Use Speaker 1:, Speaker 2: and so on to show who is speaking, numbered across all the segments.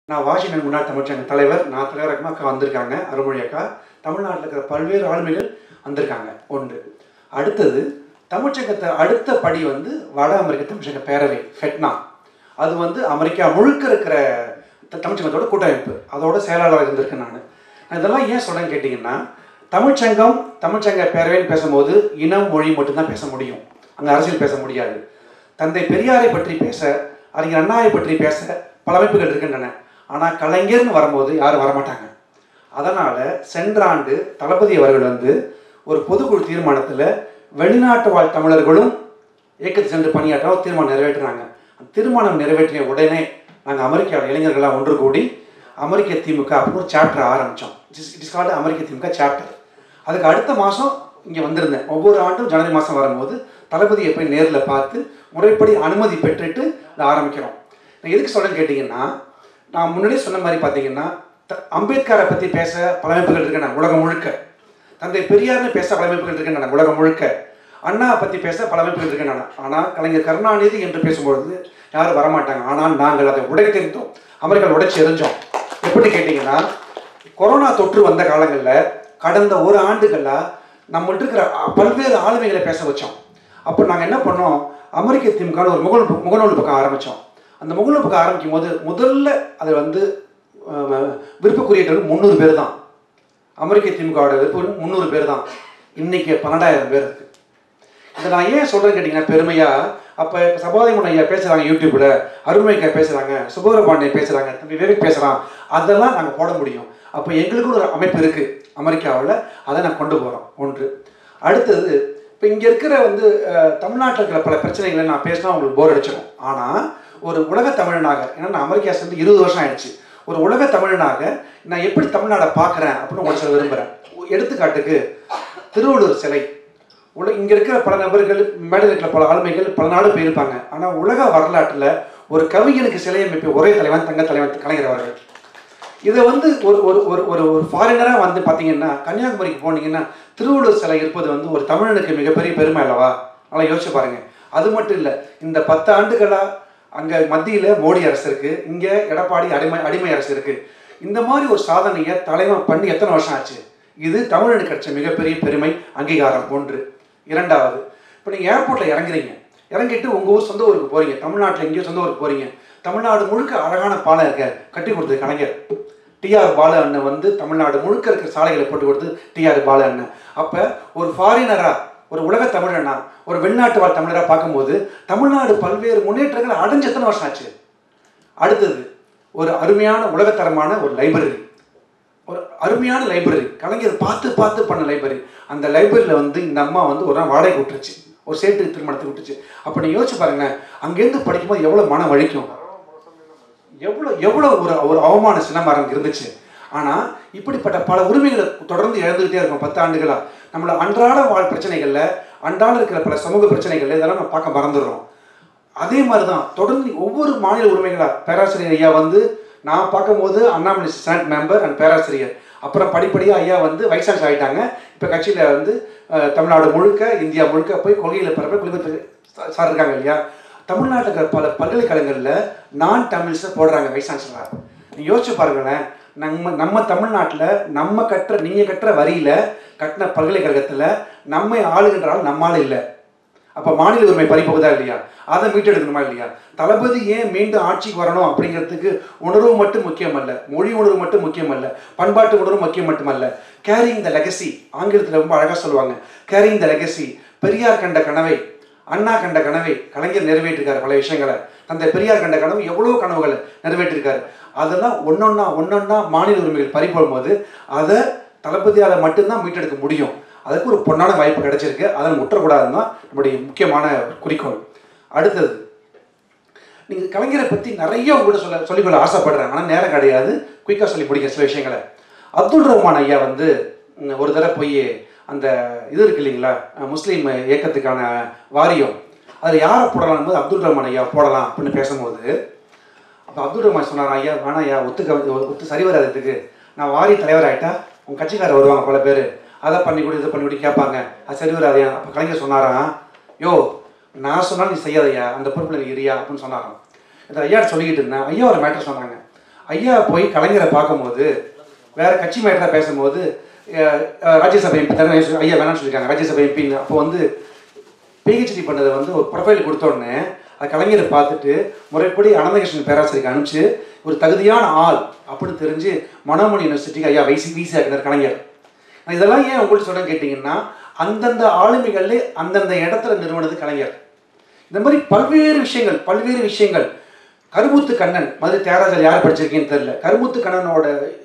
Speaker 1: நான் வாஷிங்டன் முன்னாள் தமிழ்ச்சங்க தலைவர் நான் தலைவர் அக்கா அக்கா வந்திருக்காங்க அருள்மொழி அக்கா தமிழ்நாட்டில் இருக்கிற பல்வேறு ஆளுமைகள் வந்திருக்காங்க ஒன்று அடுத்தது தமிழ்ச்சங்கத்தை அடுத்த படி வந்து வட அமெரிக்க தமிழ்ச்சங்க பேரவை ஃபெட்னா அது வந்து அமெரிக்கா முழுக்க இருக்கிற த- தமிழ்ச்சங்கத்தோட கூட்டமைப்பு அதோட செயலாளராக இருந்திருக்கேன் நான் நான் இதெல்லாம் ஏன் சொல்கிறேன்னு கேட்டிங்கன்னா தமிழ்ச்சங்கம் தமிழ்ச்சங்க பேரவைன்னு பேசும்போது இனம் மொழி மட்டும்தான் பேச முடியும் அங்கே அரசியல் பேச முடியாது தந்தை பெரியாரை பற்றி பேச அறிஞர் அண்ணாவை பற்றி பேச பல அமைப்புகள் இருக்கின்றன ஆனால் கலைஞர்னு வரும்போது யாரும் வரமாட்டாங்க அதனால் சென்ற ஆண்டு தளபதி அவர்கள் வந்து ஒரு பொதுக்குழு தீர்மானத்தில் வெளிநாட்டு வாழ் தமிழர்களும் இயக்கத்தில் சென்று பணியாற்ற ஒரு தீர்மானம் நிறைவேற்றினாங்க அந்த தீர்மானம் நிறைவேற்றிய உடனே நாங்கள் அமெரிக்காவில் இளைஞர்கள்லாம் ஒன்று கூடி அமெரிக்க திமுக அப்படின்னு ஒரு சாப்டர் ஆரம்பித்தோம் it is called American DMK chapter அதுக்கு அடுத்த மாதம் இங்கே வந்திருந்தேன் ஒவ்வொரு ஆண்டும் ஜனவரி மாதம் வரும்போது தளபதியை போய் நேரில் பார்த்து முறைப்படி அனுமதி பெற்றுட்டு இதை ஆரம்பிக்கிறோம் நான் எதுக்கு சொல்றேன்னு கேட்டிங்கன்னா நான் முன்னாடியே சொன்ன மாதிரி பார்த்தீங்கன்னா த- அம்பேத்கரை பற்றி பேச பல அமைப்புகள் இருக்கின்றன உலகம் முழுக்க தந்தை பெரியார்னு பேச பல அமைப்புகள் இருக்கின்றன உலகம் முழுக்க அண்ணா பற்றி பேச பல அமைப்புகள் இருக்கின்றன ஆனால் கலைஞர் கருணாநிதி என்று பேசும்பொழுது யாரும் வரமாட்டாங்க ஆனால் நாங்கள் அதை உடை தெரிந்தோம் அமெரிக்காவில் உடைச்சி எறிஞ்சோம் எப்படி கேட்டிங்கன்னா கொரோனா தொற்று வந்த காலங்களில் கடந்த ஒரு ஆண்டுகளாக நம்மள்ட்ட இருக்கிற அ- பல்வேறு ஆளுமைகளை பேச வச்சோம் அப்போ நாங்கள் என்ன பண்ணோம் அமெரிக்க திமுகன்னு ஒரு முகநூல் பு- முகநூல் பக்கம் ஆரம்பித்தோம் அந்த முகநூல் பக்கம் ஆரம்பிக்கும் போது முதல்ல அது வந்து அஹ், விருப்பக்குரியவர்கள் முந்நூறு பேர் தான் அமெரிக்க திமுகவோட விருப்பம் முந்நூறு பேர் தான் இன்னைக்கு பன்னெண்டாயிரம் பேர் இருக்கு இதை நான் ஏன் சொல்றேன்னு கேட்டிங்கன்னா பெருமையாக அப்போ சபாதிமுன் ஐயா பேசுகிறாங்க யூடியூப்பில் அருமைக்கா பேசுகிறாங்க சுப்பிரபாண்டியன் பேசுகிறாங்க தம்பி விவேக் பேசுகிறான் அதெல்லாம் நாங்கள் போட முடியும் அப்போ எங்களுக்கு ஒரு அமைப்பு இருக்குது அமெரிக்காவில் அதை நான் கொண்டு போகிறோம் ஒன்று அடுத்தது இப்போ இங்கே இருக்கிற வந்து அஹ், தமிழ்நாட்டில் இருக்கிற பல பிரச்சனைகளை நான் பேசினா உங்களுக்கு போர் அடிச்சிடும் ஆனால் ஒரு உலக தமிழனாக ஏன்னா நான் அமெரிக்கா சேர்ந்து இருபது வருஷம் ஆயிடுச்சு ஒரு உலக தமிழனாக நான் எப்படி தமிழ்நாடை பார்க்குறேன் அப்படின்னு உங்களுக்கு சொல்ல விரும்புகிறேன் எடுத்துக்காட்டுக்கு திருவள்ளூர் சிலை உல இங்கே இருக்கிற பல நபர்கள் மேடையில் இருக்கிற பல ஆளுமைகள் பல நாடு போயிருப்பாங்க ஆனால் உலக வரலாற்றில் ஒரு கவிஞனுக்கு சிலை அமைப்பு ஒரே தலைவன் தங்க தலைவன் கலைஞர் அவர்கள் இதை வந்து ஒரு ஒரு ஒரு ஒரு ஒரு ஃபாரினராக வந்து பார்த்தீங்கன்னா கன்னியாகுமரிக்கு போனீங்கன்னா திருவள்ளுவர் சிலை இருப்பது வந்து ஒரு தமிழனுக்கு மிகப்பெரிய பெருமை அல்லவா நல்லா யோசிச்சு பாருங்க அது மட்டும் இல்லை இந்த பத்து ஆண்டுகளாக அங்கே மத்தியில் மோடி அரசு இருக்கு இங்கே எடப்பாடி அடிமை அடிமை அரசு இருக்கு இந்த மாதிரி ஒரு சாதனையை தலைவன் பண்ணி எத்தனை வருஷம் ஆச்சு இது தமிழனுக்கு கிடைச்ச மிகப்பெரிய பெருமை அங்கீகாரம் ஒன்று இரண்டாவது இப்போ நீங்கள் ஏர்போர்ட்டில் இறங்குறீங்க இறங்கிட்டு உங்கள் ஊர் சொந்த ஊருக்கு போகிறீங்க தமிழ்நாட்டில் எங்கேயோ சொந்த ஊருக்கு போகிறீங்க தமிழ்நாடு முழுக்க அழகான பாலம் இருக்க கட்டி கொடுத்தது கலைஞர் டிஆர் பாலு அண்ணன் வந்து தமிழ்நாடு முழுக்க இருக்கிற சாலைகளை போட்டு கொடுத்து டிஆர் பாலு அண்ணன் அப்போ ஒரு ஃபாரினரா ஒரு உலக தமிழனா ஒரு வெளிநாட்டு வாழ் தமிழராக பார்க்கும்போது தமிழ்நாடு பல்வேறு முன்னேற்றங்களை அடைஞ்ச எத்தனை வருஷம் ஆச்சு அடுத்தது ஒரு அருமையான உலகத்தரமான ஒரு லைப்ரரி ஒரு அருமையான லைப்ரரி கலைஞர் பார்த்து பார்த்து பண்ண லைப்ரரி அந்த லைப்ரரியில் வந்து இந்த அம்மா வந்து ஒரு நாள் வாடகை விட்டுருச்சு ஒரு சேட்டு திருமணத்துக்கு விட்டுச்சு அப்போ நீ யோசிச்சு பாருங்க அங்கேருந்து படிக்கும்போது எவ்வளோ மனம் வலிக்கும் எவ்வளோ எவ்வளோ ஒரு ஒரு அவமான சிலம்பரம் இருந்துச்சு ஆனால் இப்படிப்பட்ட பல உரிமைகளை தொடர்ந்து இழந்துகிட்டே இருக்கும் பத்து ஆண்டுகளாக நம்மள அன்றாட வாழ் பிரச்சனைகளில் அன்றாட இருக்கிற பல சமூக பிரச்சனைகள் இதெல்லாம் நம்ம பார்க்க மறந்துடுறோம் அதே மாதிரி தான் தொடர்ந்து ஒவ்வொரு மாநில உரிமைகளாக பேராசிரியர் ஐயா வந்து நான் பார்க்கும்போது அண்ணாமலை செனட் மெம்பர் அண்ட் பேராசிரியர் அப்புறம் படிப்படியாக ஐயா வந்து வைஸ் சான்சலர் ஆகிட்டாங்க இப்போ கட்சியில் வந்து அஹ், தமிழ்நாடு முழுக்க இந்தியா முழுக்க போய் கொள்கையில் பிறப்ப குளிப்பத்து சார் இருக்காங்க இல்லையா தமிழ்நாட்டில் இருக்கிற பல பல்கலைக்கழகங்களில் நான் தமிழ்ஸை போடுறாங்க வைஸ் சான்சலராக நீ யோசிச்சு பாருங்களேன் நம்ம நம்ம தமிழ்நாட்டில் நம்ம கட்டுற நீங்கள் கட்டுற வரியில் கட்டின பல்கலைக்கழகத்தில் நம்மை ஆளுகின்ற ஆள் நம்மால் இல்லை அப்போ மாநில உரிமை பறிப்போகுதா இல்லையா அதை மீட்டெடுக்கணுமா இல்லையா தளபதி ஏன் மீண்டும் ஆட்சிக்கு வரணும் அப்படிங்கிறதுக்கு உணர்வு மட்டும் முக்கியம் அல்ல மொழி உணர்வு மட்டும் முக்கியம் அல்ல பண்பாட்டு உணர்வு முக்கியம் மட்டுமல்ல கேரிங் த லெகசி ஆங்கிலத்தில் ரொம்ப அழகாக சொல்லுவாங்க கேரிங் த லெகசி பெரியார் கண்ட கனவை அண்ணா கண்ட கனவை கலைஞர் நிறைவேற்றிருக்காரு பல விஷயங்களை தந்தை பெரியார் கண்ட கனவு எவ்வளோ கனவுகளை நிறைவேற்றிருக்காரு அதெல்லாம் ஒன்னொன்னா ஒன்னொன்னா மாநில உரிமைகள் பறிப்போடும் போது அதை தளபதியால் மட்டும்தான் மீட்டெடுக்க முடியும் அதுக்கு ஒரு பொன்னான வாய்ப்பு கிடைச்சிருக்கு அதை முற்றக்கூடாதுன்னு தான் நம்முடைய முக்கியமான குறிக்கோள் அடுத்தது நீங்கள் கலைஞரை பற்றி நிறைய உங்கள்கிட்ட சொல்ல சொல்லிக்கொள்ள ஆசைப்படுறேன் ஆனால் நேரம் கிடையாது குயிக்காக சொல்லி முடிக்க சில விஷயங்களை அப்துல் ரஹ்மான் ஐயா வந்து ம், ஒரு தடவை போய் அந்த இது இருக்கு இல்லைங்களா அஹ், முஸ்லீம் இயக்கத்துக்கான வாரியம் அதில் யாரை போடலாம் போது அப்துல் ரஹ்மான் ஐயா போடலாம் அப்படின்னு பேசும்போது அப்போ அப்துல் ரஹ்மான் சொன்னார் ஐயா வேணாம் ஐயா ஒத்துக்க ஒத்து சரி வராததுக்கு நான் வாரி தலைவர் ஆகிட்டா உங்கள் கட்சிக்காரர் வருவாங்க பல பேர் அதை பண்ணி கொடு இதை பண்ணி கொடு கேட்பாங்க அது சரி வராதையா அப்போ கலைஞர் சொன்னாராம் யோ நான் சொன்னாலும் நீ செய்யாதையா அந்த பொறுப்பில் நீ இரியா அப்படின்னு சொன்னாராம் இதை ஐயா சொல்லிக்கிட்டு இருந்தேன் ஐயா ஒரு மேட்டர் சொன்னாங்க ஐயா போய் கலைஞரை பார்க்கும்போது வேற கட்சி மேட்டராக பேசும்போது அஹ், அஹ், ராஜ்யசபா எம்பி தானே ஐயா வேணாம்னு சொல்லியிருக்காங்க ராஜ்யசபா எம்பின்னு அப்போ வந்து பிஹெச்டி பண்ணதை வந்து ஒரு ப்ரொஃபைல் கொடுத்த உடனே அது கலைஞரை பார்த்துட்டு முறைப்படி அனந்தகிருஷ்ணன் பேராசிரியருக்கு அனுப்பிச்சு ஒரு தகுதியான ஆள் அப்படின்னு தெரிஞ்சு மனோமணி யூனிவர்சிட்டிக்கு ஐயா வைசி விசி ஆக்கினார் கலைஞர் நான் இதெல்லாம் ஏன் உங்களுக்கு சொல்றேன்னு கேட்டிங்கன்னா அந்தந்த ஆளுமைகள்ல அந்தந்த இடத்துல நிறுவனது கலைஞர் இந்த மாதிரி பல்வேறு விஷயங்கள் பல்வேறு விஷயங்கள் கருமுத்து கண்ணன் மதுரை தியாகராஜர் யார் படிச்சிருக்கீங்கன்னு தெரியல கருமுத்து கண்ணனோட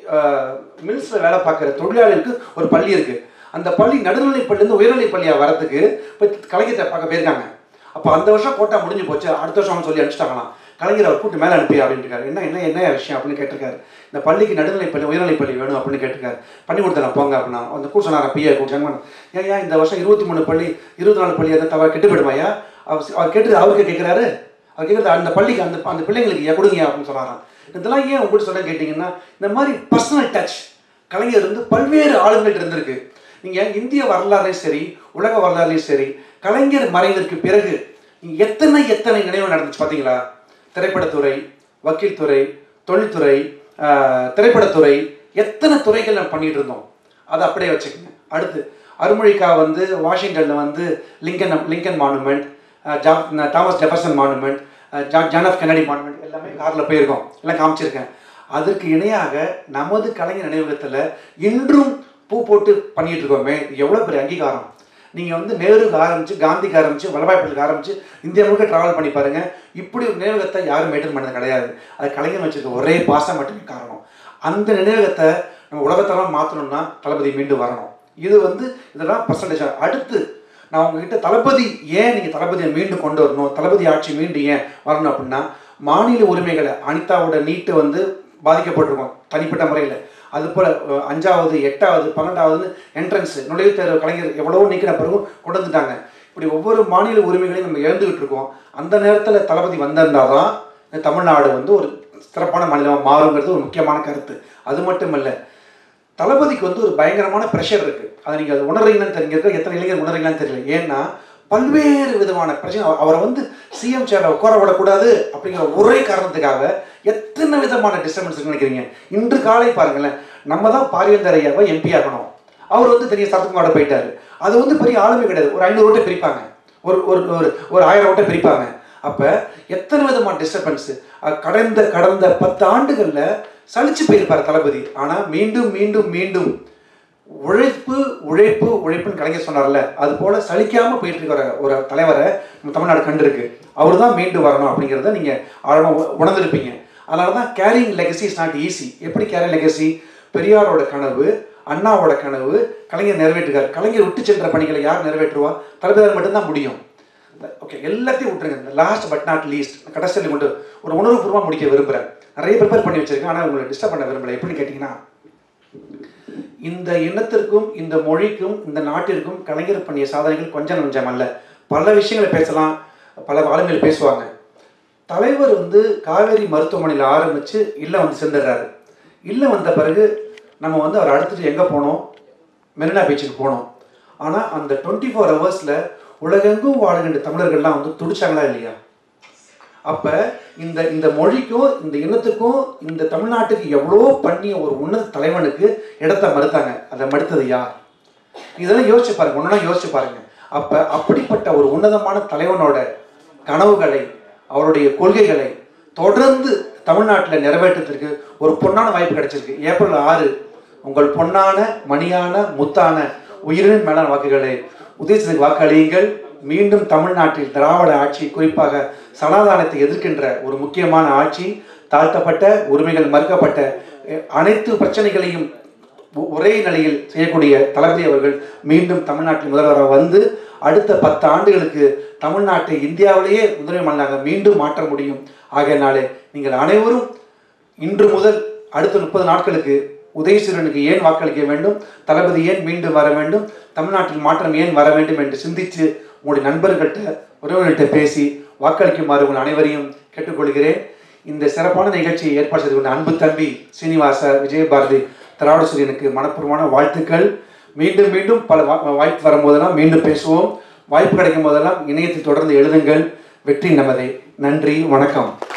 Speaker 1: மில்ஸில் வேலை பார்க்குற தொழிலாளர்களுக்கு ஒரு பள்ளி இருக்கு அந்த பள்ளி நடுநிலைப் பள்ளியிருந்து உயர்நிலைப் பள்ளியாக வரதுக்கு போய் கலைஞரை பார்க்க போயிருக்காங்க அப்போ அந்த வருஷம் கோட்டா முடிஞ்சு போச்சு அடுத்த வருஷம் அவங்க சொல்லி அனுப்பிச்சிட்டாங்களாம் கலைஞர் அவர் கூட்டு மேலே அனுப்பி அப்படின்னு இருக்காரு என்ன என்ன என்ன விஷயம் அப்படின்னு கேட்டிருக்காரு இந்த பள்ளிக்கு நடுநிலைப் பள்ளி உயர்நிலைப் பள்ளி வேணும் அப்படின்னு கேட்டிருக்காரு பண்ணி கொடுத்தேன் போங்க அப்படின்னா அந்த கூட சொன்னார் பிஏ கூட்டாங்க ஏன் ஏன் இந்த வருஷம் இருபத்தி மூணு பள்ளி இருபத்தி நாலு பள்ளி அதை தவிர கெட்டு போயிடுமாயா அவர் அவர் கேட்டு அவருக்கு கேட்குறாரு அவர் கேட்குறது அந்த பள்ளிக்கு அந்த அந்த பிள்ளைங்களுக்கு ஏன் கொடுங்க அப்படின்னு சொன்னாராம் இதெல்லாம் ஏன் உங்கள்கிட்ட சொல்ல கேட்டிங்கன்னா இந்த மாதிரி பர்சனல் டச் கலைஞர் வந்து பல்வேறு ஆளுங்கள் இருந்திருக்கு நீங்கள் இந்திய வரலாறுலையும் சரி உலக வரலாறுலையும் சரி கலைஞர் மறைவிற்கு பிறகு நீங்க எத்தனை எத்தனை நினைவு நடந்துச்சு பார்த்தீங்களா திரைப்படத்துறை வக்கீல் துறை தொழில்துறை ஆஹ், திரைப்படத்துறை எத்தனை துறைகள் நம்ம பண்ணிட்டு இருந்தோம் அதை அப்படியே வச்சுக்கோங்க அடுத்து அருள்மொழிக்கா வந்து வாஷிங்டனில் வந்து Lincoln Lincoln monument Thomas Jefferson monument John of Kennedy monument எல்லாமே காரில் போயிருக்கோம் எல்லாம் காமிச்சிருக்கேன் அதற்கு இணையாக நமது கலைஞர் நினைவகத்தில் இன்றும் பூ போட்டு பண்ணிட்டு இருக்கோமே இது எவ்வளோ பெரிய அங்கீகாரம் நீங்கள் வந்து நேருக்கு ஆரம்பிச்சு காந்திக்கு ஆரம்பிச்சு வல்லபாய் பட்டேலுக்கு ஆரம்பிச்சு இந்தியா முழுக்க ட்ராவல் பண்ணி பாருங்க இப்படி ஒரு நினைவகத்தை யாரும் மெயின்டைன் பண்ணது கிடையாது அது கலைஞர் வச்சிருக்க ஒரே பாசம் மட்டுமே காரணம் அந்த நினைவகத்தை நம்ம உலகத்தெல்லாம் மாற்றணும்னா தளபதி மீண்டும் வரணும் இது வந்து இதெல்லாம் பர்சன்டேஜ் அடுத்து நான் உங்ககிட்ட தளபதி ஏன் நீங்கள் தளபதியை மீண்டும் கொண்டு வரணும் தளபதி ஆட்சி மீண்டும் ஏன் வரணும் அப்படின்னா மாநில உரிமைகளை அனிதாவோட நீட்டு வந்து பாதிக்கப்பட்டிருக்கும் தனிப்பட்ட முறையில் அது போல் அஞ்சாவது எட்டாவது பன்னெண்டாவது என்ட்ரன்ஸ் நுழைவுத் தேர்வு கலைஞர் எவ்வளவோ நீக்கின பிறகும் கொண்டு வந்துட்டாங்க இப்படி ஒவ்வொரு மாநில உரிமைகளையும் நம்ம இழந்துகிட்டு இருக்கோம் அந்த நேரத்தில் தளபதி வந்திருந்தால் தான் இந்த தமிழ்நாடு வந்து ஒரு சிறப்பான மாநிலமாக மாறுங்கிறது ஒரு முக்கியமான கருத்து அது மட்டும் இல்லை தளபதிக்கு வந்து ஒரு பயங்கரமான ப்ரெஷர் இருக்குது அதை நீங்கள் அது உணர்றீங்கன்னு தெரிஞ்சிருக்க எத்தனை இளைஞர் உணர்றீங்கன்னு தெரியல ஏன்னா பல்வேறு விதமான பிரச்சனை அவ- அவரை வந்து சிஎம் சேரில் உட்கார விடக்கூடாது அப்படிங்கிற ஒரே காரணத்துக்காக எத்தனை விதமான டிஸ்டர்பன்ஸ் நினைக்கிறீங்க இன்று காலை பாருங்களேன் நம்ம தான் பாரியந்தர் ஐயாவை எம்பி ஆகணும் அவர் வந்து பெரிய சரத்குமாரோட போயிட்டாரு அது வந்து பெரிய ஆளுமை கிடையாது ஒரு ஐநூறு ஓட்டை பிரிப்பாங்க ஒரு ஒரு ஒரு ஒரு ஆயிரம் ஓட்டை பிரிப்பாங்க அப்போ எத்தனை விதமான டிஸ்டர்பன்ஸு கடந்த கடந்த பத்து ஆண்டுகளில் சலிச்சு போயிருப்பார் தளபதி ஆனால் மீண்டும் மீண்டும் மீண்டும் உழைப்பு உழைப்பு உழைப்புன்னு கலைஞர் சொன்னார்ல அது போல சலிக்காம போயிட்டு இருக்கிற ஒரு தலைவரை நம்ம தமிழ்நாடு கண்டிருக்கு அவர் தான் மீண்டும் வரணும் அப்படிங்கிறத நீங்கள் ஆழமாக உணர்ந்திருப்பீங்க அதனால தான் carrying legacy is not easy எப்படி கேரிங் லெகசி பெரியாரோட கனவு அண்ணாவோட கனவு கலைஞர் நிறைவேற்றுகிறார் கலைஞர் விட்டு சென்ற பணிகளை யார் நிறைவேற்றுவா தளபதியார் மட்டும்தான் முடியும் ஓகே எல்லாத்தையும் விட்டுருங்க இந்த லாஸ்ட் பட் நாட் லீஸ்ட் கடைசியில் கொண்டு ஒரு உணர்வுபூர்வமாக முடிக்க விரும்புகிறேன் நிறைய ப்ரிப்பேர் பண்ணி வச்சிருக்கேன் ஆனால் உங்களை டிஸ்டர்ப் பண்ண விரும்பல எப்படின்னு கேட்டிங்கன்னா இந்த இனத்திற்கும் இந்த மொழிக்கும் இந்த நாட்டிற்கும் கலைஞர் பண்ணிய சாதனைகள் கொஞ்சம் நஞ்சம் அல்ல பல விஷயங்களை பேசலாம் பல ஆளுமைகள் பேசுவாங்க தலைவர் வந்து காவேரி மருத்துவமனையில் ஆரம்பித்து இல்லம் வந்து சேர்ந்துடுறாரு இல்லம் வந்த பிறகு நம்ம வந்து அவர் அடுத்துட்டு எங்கே போனோம் மெரினா பீச்சுக்கு போனோம் ஆனால் அந்த டுவெண்ட்டி ஃபோர் ஹவர்ஸில் உலகெங்கும் வாழுகின்ற தமிழர்கள்லாம் வந்து துடிச்சாங்களா இல்லையா அப்போ இந்த இந்த மொழிக்கும் இந்த இனத்துக்கும் இந்த தமிழ்நாட்டுக்கு எவ்வளோ பண்ணிய ஒரு உன்னத தலைவனுக்கு இடத்த மறுத்தாங்க அதை மறுத்தது யார் இதெல்லாம் யோசிச்சு பாருங்க ஒன்றா யோசிச்சு பாருங்க அப்போ அப்படிப்பட்ட ஒரு உன்னதமான தலைவனோட கனவுகளை அவருடைய கொள்கைகளை தொடர்ந்து தமிழ்நாட்டில் நிறைவேற்றத்திற்கு ஒரு பொன்னான வாய்ப்பு கிடைச்சிருக்கு ஏப்ரல் ஆறு உங்கள் பொன்னான மணியான முத்தான உயிரின் மேலான வாக்குகளை உதயசனுக்கு வாக்களியுங்கள் மீண்டும் தமிழ்நாட்டில் திராவிட ஆட்சி குறிப்பாக சனாதானத்தை எதிர்க்கின்ற ஒரு முக்கியமான ஆட்சி தாழ்த்தப்பட்ட உரிமைகள் மறுக்கப்பட்ட அஹ், அனைத்து பிரச்சனைகளையும் ஒ- ஒரே நிலையில் செய்யக்கூடிய தளபதி அவர்கள் மீண்டும் தமிழ்நாட்டில் முதல்வராக வந்து அடுத்த பத்து ஆண்டுகளுக்கு தமிழ்நாட்டை இந்தியாவிலேயே முதன்மை மாநிலமாக மீண்டும் மாற்ற முடியும் ஆகையினாலே நீங்கள் அனைவரும் இன்று முதல் அடுத்த முப்பது நாட்களுக்கு உதயசூரனுக்கு ஏன் வாக்களிக்க வேண்டும் தளபதி ஏன் மீண்டும் வர வேண்டும் தமிழ்நாட்டில் மாற்றம் ஏன் வர வேண்டும் என்று சிந்தித்து உங்களுடைய நண்பர்கள்ட்ட உறவுகள்கிட்ட பேசி வாக்களிக்குமாறு உங்கள் அனைவரையும் கேட்டுக்கொள்கிறேன் இந்த சிறப்பான நிகழ்ச்சியை ஏற்பாடு செய்து கொண்ட அன்பு தம்பி சீனிவாச விஜயபாரதி திராவிட சூரியனுக்கு மனப்பூர்வமான வாழ்த்துக்கள் மீண்டும் மீண்டும் பல வா- வாய்ப்பு வரும்போதெல்லாம் மீண்டும் பேசுவோம் வாய்ப்பு கிடைக்கும் போதெல்லாம் இணையத்தில் தொடர்ந்து எழுதுங்கள் வெற்றி நமதே நன்றி வணக்கம்